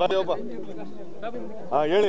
ಬಂದೇವಪ್ಪ ಹಾ ಹೇಳಿ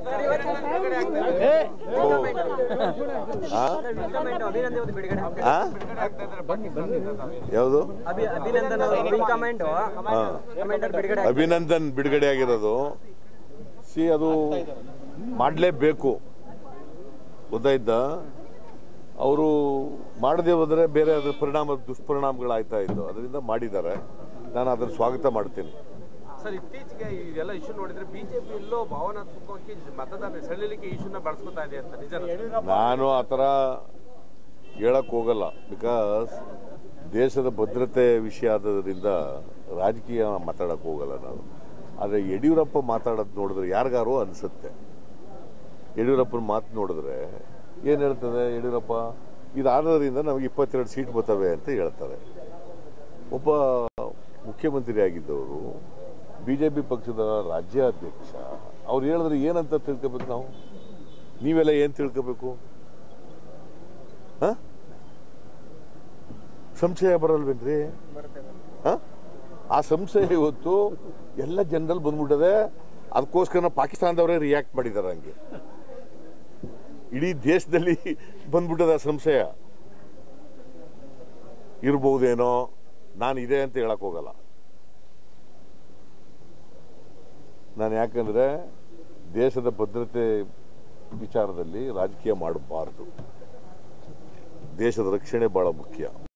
ಓ. ಹಾ? ಅಭಿನಂದನ್ ಒಂದು ಬಿಡುಗಡೆ ಹಾ? ಯಾವುದು ಅಭಿ- ಅಭಿನಂದನ್ ಅವರು ಕಮೆಂಟ್ ಹಾ. ಕಮೆಂಟ್ ಬಿಡುಗಡೆ ಅಭಿನಂದನ್ ಬಿಡುಗಡೆ ಆಗಿರೋದು ಸಿ ಅದು ಮಾಡಲೇಬೇಕು ಗೊತ್ತಾಯ್ತ ಅವರು ಮಾಡದೆ ಹೋದರೆ ಬೇರೆ ಅದ್ರ ಪರಿಣಾಮ ದುಷ್ಪರಿಣಾಮಗಳಾಗ್ತಾ ಇತ್ತು ಅದರಿಂದ ಮಾಡಿದ್ದಾರೆ ನಾನು ಅದನ್ನು ಸ್ವಾಗತ ಮಾಡ್ತೀನಿ ಸರ್ ಇತ್ತೀಚೆಗೆ ಇದೆಲ್ಲ ಇಶ್ಯೂ ನೋಡಿದ್ರೆ ಬಿಜೆಪಿ ಎಲ್ಲೋ ಭಾವನಾತ್ಮಕವಾಗಿ ಮತದಾರ ಸೆಳೆಯಲಿಕ್ಕೆ ಇಶ್ಯೂನ ಬಳಸ್ಕೊತಾ ಇದೆ ಅಂತ ನಿಜ ನಾನು ಆ ಥರ ಹೇಳಕ್ ಹೋಗಲ್ಲ ಬಿಕಾಸ್ ದೇಶದ ಭದ್ರತೆ ವಿಷಯ ಆದದ್ರಿಂದ ರಾಜಕೀಯ ಮಾತಾಡಕ್ ಹೋಗಲ್ಲ ನಾನು ಆದರೆ ಯಡಿಯೂರಪ್ಪ ಮಾತಾಡೋದು ನೋಡಿದ್ರೆ ಯಾರಿಗಾರು ಅನಿಸುತ್ತೆ ಯಡಿಯೂರಪ್ಪನ ಮಾತು ನೋಡಿದ್ರೆ ಏನು ಹೇಳ್ತದೆ ಯಡಿಯೂರಪ್ಪ ಇದಾದ್ರಿಂದ ನಮಗೆ ಇಪ್ಪತ್ತೆರಡು ಸೀಟ್ ಬರ್ತವೆ ಅಂತ ಹೇಳ್ತಾರೆ ಒಬ್ಬ ಮುಖ್ಯಮಂತ್ರಿ ಆಗಿದ್ದವರು ಬಿಜೆಪಿ ಪಕ್ಷದ ರಾಜ್ಯಾಧ್ಯಕ್ಷ ಅವ್ರು ಹೇಳಿದ್ರೆ ಏನಂತ ತಿಳ್ಕೊಬೇಕು ನಾವು ನೀವೆಲ್ಲ ಏನ್ ತಿಳ್ಕೋಬೇಕು ಹ? ಸಂಶಯ ಬರಲ್ವೇನ್ರಿ ಹ? ಆ ಸಂಶಯ ಇವತ್ತು ಎಲ್ಲ ಜನರಲ್ಲಿ ಬಂದ್ಬಿಟ್ಟದೆ ಅದಕ್ಕೋಸ್ಕರ ಪಾಕಿಸ್ತಾನದವರೇ ರಿಯಾಕ್ಟ್ ಮಾಡಿದ್ದಾರೆ ಹಂಗೆ ಇಡೀ ದೇಶದಲ್ಲಿ ಬಂದ್ಬಿಟ್ಟದ ಸಂಶಯ ಇರ್ಬಹುದೇನೋ ನಾನು ಇದೆ ಅಂತ ಹೇಳಕ್ ಹೋಗಲ್ಲ ನಾನು ಯಾಕಂದ್ರೆ ದೇಶದ ಭದ್ರತೆ ವಿಚಾರದಲ್ಲಿ ರಾಜಕೀಯ ಮಾಡಬಾರ್ದು ದೇಶದ ರಕ್ಷಣೆ ಬಹಳ ಮುಖ್ಯ